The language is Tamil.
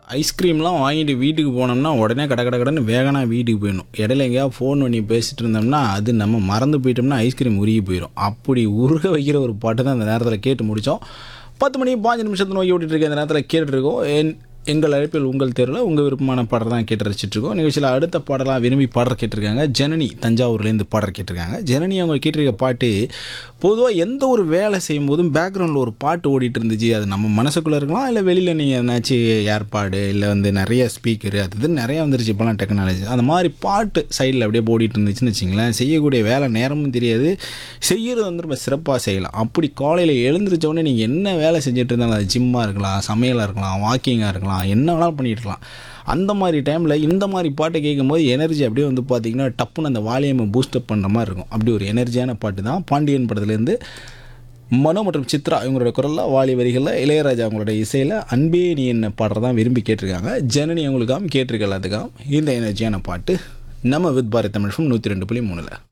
ஐஸ்கிரீம்லாம் வாங்கிட்டு வீட்டுக்கு போனோம்னா உடனே கட கட கடன்னு வேகனா வீட்டுக்கு போயிடணும் இடையில எங்கேயாவது ஃபோன் பண்ணி பேசிட்டு இருந்தோம்னா அது நம்ம மறந்து போயிட்டோம்னா ஐஸ்கிரீம் உருகி போயிடும் அப்படி உருக வைக்கிற ஒரு பாட்டு தான் அந்த நேரத்தில் கேட்டு முடித்தோம் பத்து மணி பாஞ்சு நிமிஷத்தை நோக்கி விட்டுட்டு இருக்க இந்த நேரத்தில் கேட்டுட்டு இருக்கோம் என் எங்கள் அழைப்பில் உங்கள் தேர்வில் உங்கள் விருப்பமான பாடல் தான் கேட்டு ரசிச்சிட்ருக்கோம் நிகழ்ச்சியில் அடுத்த பாடலாம் விரும்பி பாடல் கேட்டிருக்காங்க ஜனனி தஞ்சாவூர்லேருந்து பாடல் கேட்டிருக்காங்க ஜனனி அவங்க கேட்டிருக்க பாட்டு பொதுவாக எந்த ஒரு வேலை செய்யும் போதும் பேக்ரவுண்டில் ஒரு பாட்டு ஓடிட்டு இருந்துச்சு அது நம்ம மனசுக்குள்ளே இருக்கலாம் இல்லை வெளியில் நீங்கள் எதனாச்சும் ஏற்பாடு இல்லை வந்து நிறைய ஸ்பீக்கரு அது இது நிறையா வந்துருச்சு இப்போலாம் டெக்னாலஜி அந்த மாதிரி பாட்டு சைடில் அப்படியே ஓடிட்டு இருந்துச்சுன்னு வச்சிங்களேன் செய்யக்கூடிய வேலை நேரமும் தெரியாது செய்கிறது வந்து ரொம்ப சிறப்பாக செய்யலாம் அப்படி காலையில் எழுந்திரிச்ச உடனே நீங்கள் என்ன வேலை செஞ்சுட்டு இருந்தாலும் அது ஜிம்மாக இருக்கலாம் சமையலாக இருக்கலாம் வாக்கிங்காக இருக்கலாம் என்ன வேணாலும் பண்ணிட்டு இருக்கலாம் அந்த மாதிரி டைமில் இந்த மாதிரி பாட்டை கேட்கும்போது எனர்ஜி அப்படியே வந்து பார்த்திங்கன்னா டப்புன்னு அந்த வால்யூமை பூஸ்டப் பண்ணுற மாதிரி இருக்கும் அப்படி ஒரு எனர்ஜியான பாட்டு தான் பாண்டியன் படத்துலேருந்து மனோ மற்றும் சித்ரா இவங்களோட குரலில் வாலி வரிகளில் இளையராஜா அவங்களோட இசையில் அன்பே நீ என்ன பாடுறதான் விரும்பி கேட்டிருக்காங்க ஜனனி அவங்களுக்காகவும் கேட்டிருக்க எல்லாத்துக்காகவும் இந்த எனர்ஜியான பாட்டு நம்ம வித் பாரத் தமிழ் நூற்றி ரெண்டு புள்ளி மூணில்